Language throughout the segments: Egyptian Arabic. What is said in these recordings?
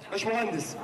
باشمهندس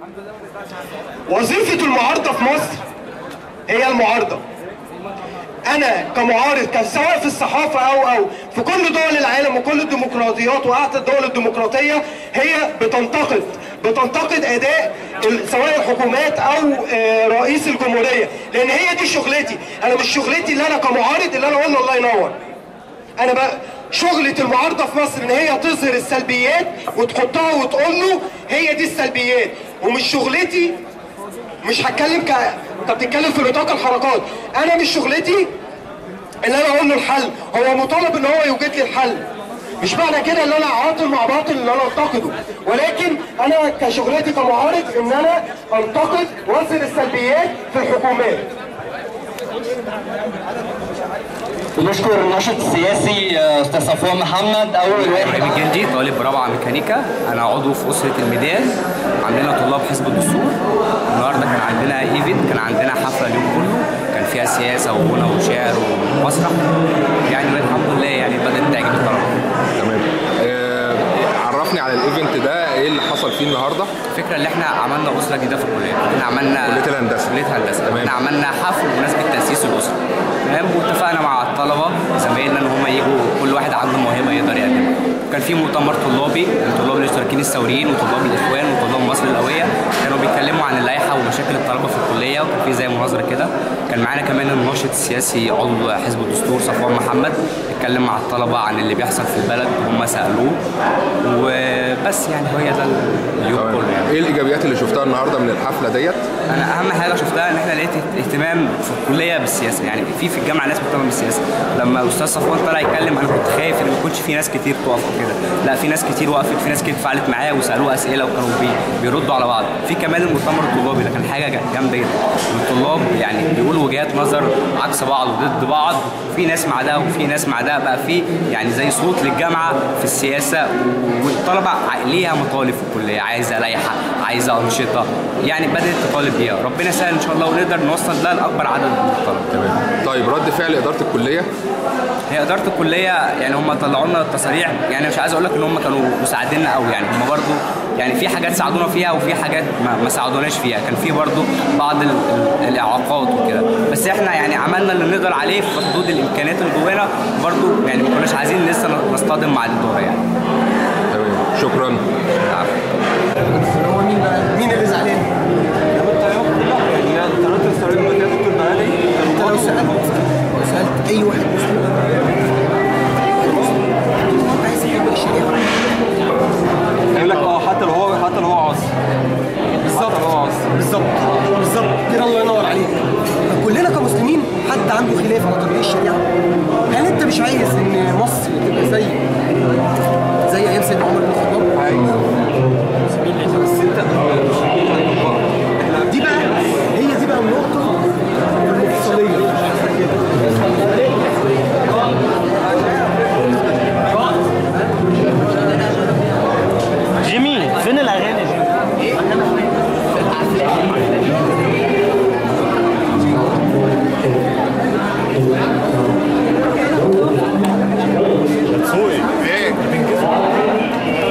وظيفة المعارضة في مصر هي المعارضة أنا كمعارض كان سواء في الصحافة أو أو في كل دول العالم وكل الديمقراطيات وأعتى الدول الديمقراطية هي بتنتقد بتنتقد أداء ال- سواء الحكومات أو آه، رئيس الجمهورية لأن هي دي شغلتي أنا مش شغلتي اللي أنا كمعارض اللي أنا أقول له الله ينور انا بقى شغلة المعارضة في مصر ان هي تظهر السلبيات وتحطها وتقول له هي دي السلبيات ومش شغلتي مش هتكلم ك انت بتتكلم في نطاق الحركات انا مش شغلتي ان انا اقول له الحل هو مطالب ان هو يوجد لي الحل مش معنى كده ان انا عاطل مع باطل ان انا انتقده ولكن انا كشغلتي كمعارض ان انا انتقد واظهر السلبيات في الحكومات بنشكر الناشط السياسي آه، استاذ صفوان محمد اول واحد ابراهيم الجندي طالب رابعه ميكانيكا انا عضو في اسره الميدان عندنا طلاب حزب الدستور النهارده كان عندنا ايفنت كان عندنا حفله اليوم كله كان فيها سياسه وغنى وشعر ومسرح يعني الحمد لله يعني بدات تعجب الطلبه تمام آه، عرفني على الايفنت ده ايه اللي حصل فيه النهارده الفكره اللي احنا عملنا اسره جديده في الكليه احنا عملنا كلية الهندسة. كليه هندسه تمام. احنا عملنا حفل بمناسبه تاسيس الاسره تمام واتفقنا مع الطلبه زمايلنا ان هم يجوا كل واحد عنده موهبه يقدر يقدمها كان في مؤتمر طلابي الطلاب الاشتراكيين الثوريين وطلاب الاخوان وطلاب مصر القويه كانوا بيتكلموا عن اللائحه ومشاكل الطلبه في الكليه وكان في زي مناظره كده كان معانا كمان الناشط السياسي عضو حزب الدستور صفوان محمد اتكلم مع الطلبه عن اللي بيحصل في البلد وهم سالوه وبس يعني هي ده اليوم تمام كله يعني ايه الايجابيات اللي شفتها النهارده من الحفله ديت انا اهم حاجه شفتها ان احنا لقيت اهتمام في الكليه بالسياسه يعني في في الجامعه ناس مهتمه بالسياسه لما استاذ صفوان طلع يتكلم انا كنت خايف ان ما يكونش في ناس كتير تقف وكده لا في ناس كتير وقفت في ناس كتير فعلت معاه وسالوه اسئله وكانوا بي بيردوا على بعض في كمان المؤتمر الطلابي ده كان حاجه جا- جامده جدا الطلاب يعني بيقولوا وجهات نظر عكس بعض وضد بعض في ناس مع ده وفي ناس مع ده بقى في يعني زي صوت للجامعه في السياسه والطلبه ع- ليها مطالب في الكليه عايزه لائحه عايزه انشطه يعني بدات تطالب بيها ربنا يسهل ان شاء الله ونقدر نوصل ده لاكبر عدد من الطلبه تمام طيب رد فعل اداره الكليه هي اداره الكليه يعني هم طلعوا لنا التصاريح يعني مش عايز اقول لك ان هم كانوا مساعديننا قوي يعني هم برضو يعني في حاجات ساعدونا فيها وفي حاجات ما, ما ساعدوناش فيها كان في برضو بعض ال ال الاعاقات وكده بس احنا يعني عملنا اللي نقدر عليه في حدود الامكانيات اللي جوانا برضو يعني ما كناش عايزين لسه نصطدم مع الاداره يعني تمام شكرا هو مين بقى؟ مين اللي زعلان؟ انت لو سالت لو سالت اي واحد مسلم انت عايز تطبق الشريعه يقول لك اه حتى لو هو حتى لو هو عاصي بالظبط لو هو عاصي بالظبط بالظبط كده الله ينور عليك كلنا كمسلمين حد عنده خلاف على تطبيق الشريعه هل انت مش عايز ان مصر تبقى زي زي ايام سيدنا عمر بن الخطاب؟ عايز بس انت مش هتطبقها. دي بقى هي دي بقى النقطه المفصليه جيمي فين الاغاني جيمي؟ ايه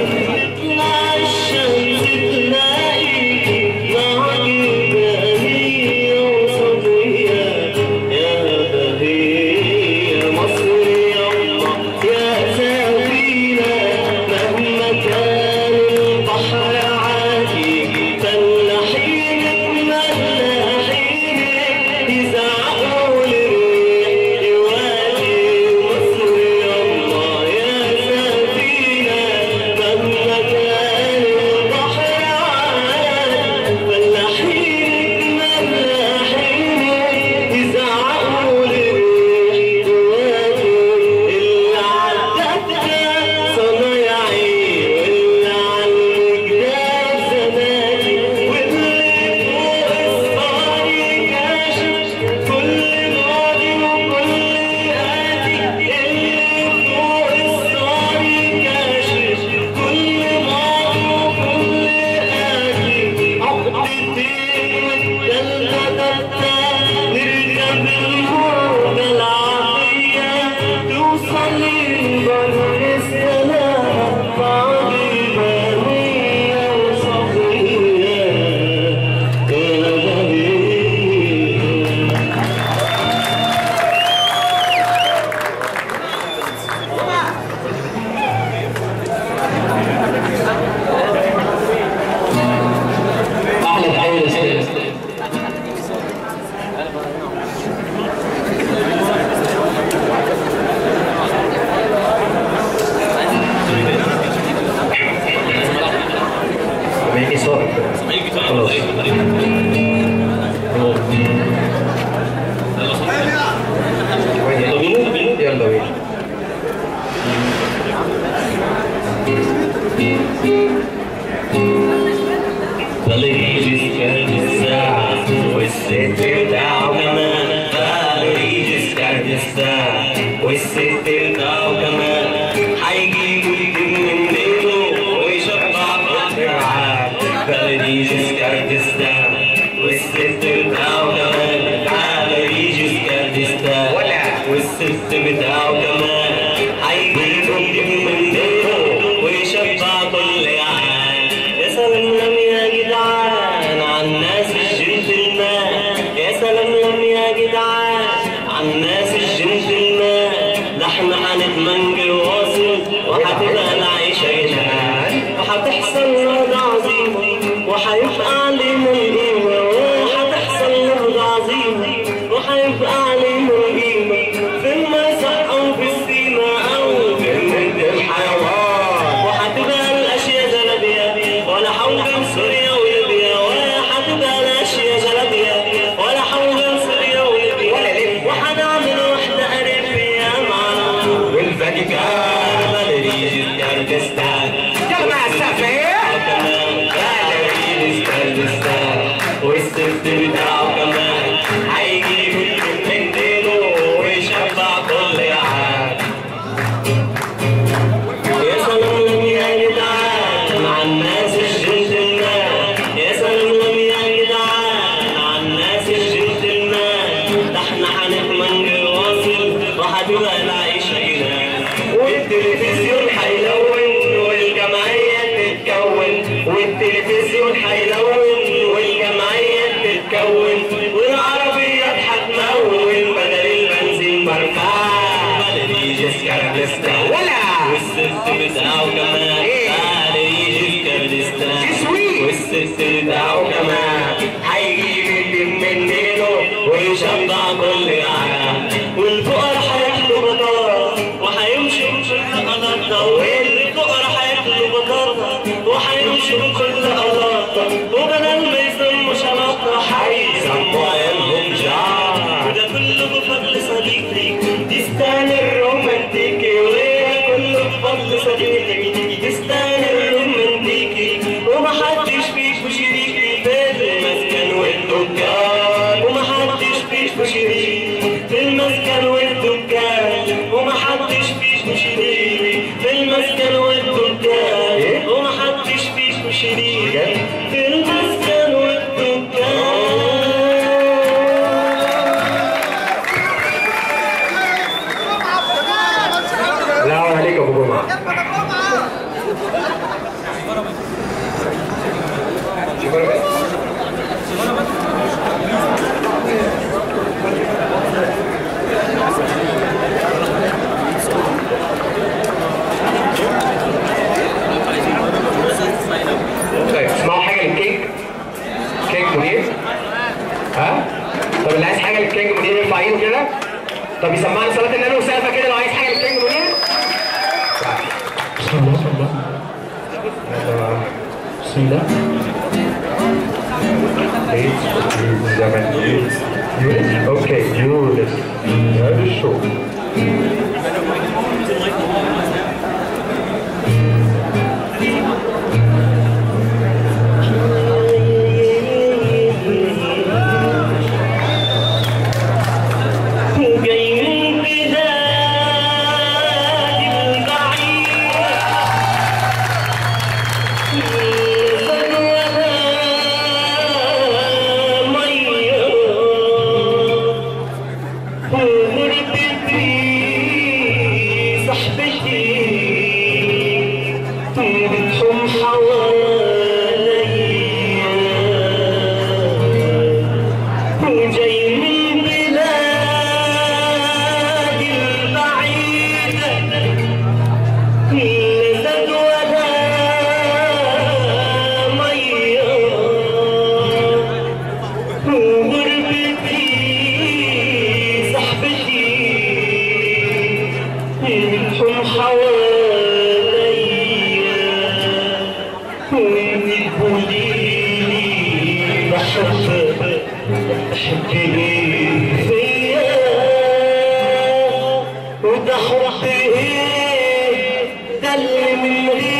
فالريجس كان الساعة والست بتاعه كمان فالريجس كان الساعة والست بتاعه كمان هيجيب ويجيب من بيته ويشبع بالدراعات فالريجس كان الساعة والست بتاعه كمان فالريجس كان الساعة والست بتاعه كمان هيجيب ويجيب من بيته ويشبع كل عام يا سلام لم يا جدعان عن ناس الجنتلمان يا سلام لم يا جدعان عن ناس الجنتلمان ده احنا هنتمنجل واصل وهتبقى العيشة جدعان وهتحصل نهضة عظيمة وهيبقى علينا القيمة وهتحصل نهضة عظيمة وهيبقى علينا القيمة في المسح أو في السيما أو في المد الحيوان وهتبقى الأشياء جلبية ولا حول سوريا وليبيا وهتبقى الأشياء جلبية ولا حول سوريا وليبيا وهنعمل وحدة أريبية معنا والفاتيكان بلدية كردستان جمع السفير كمان بلدية كردستان والست بتاعه كمان هيجيب من دينه ويشبع كل عام يا سلام يا جدعان مع الناس الجنتلمان يا سلام يا جدعان مع الناس الجنتلمان ده احنا هنتمنى واصل وهتبقى العيشة جنان والتلفزيون هيلون والجمعية تتكون والتلفزيون هيلون والجمعية تتكون والعربيات هتمون بدل البنزين برفان بلدي جسكردستان ولا والست بتاعه كمان بلدي جسكردستان والست بتاعه كمان هيجيب اللي من دينه ويشبع كل عام والفقراء هياكلوا بطارة وهيمشوا بكل قناطة والفقراء هياكلوا بطارة وهيمشوا بكل قناطة وبدل ما يسموا شنطة هيسموا عيالهم جار وده كله بفضل صديقي تستاهل الرومانتيكي وده كله بفضل صديقي تستاهل الرومانتيكي ومحدش فيكوا شريكي في المسكن والدكان ومحدش فيكوا شريك في المسكن والدكان ومحدش فيكوا شريك في المسكن والدكان ومحدش فيكوا شريك في المسكن والدكان السلام عليكم ابو جمعه طيب اسمعوا حاجه للكيك كيك منير ها طب اللي عايز حاجه للكينج منير يرفع ايده كده طب يسمعنا صلاه النبي وسقفه كده لو عايز حاجه للكينج منير بسم الله بسم الله آه، بسم الله زمن يونس اوكي يونس هذا الشو جاي من بلاد البعيد فنوها مية وغربتي صحبتي بتحوم حواليا وجاي من بلاد البعيدة لا زاد ولا مية وغربتي صاحبتي بتحوم حواليا ويقوليلي بحبك حبني فيا وده حب ايه ده اللي من غير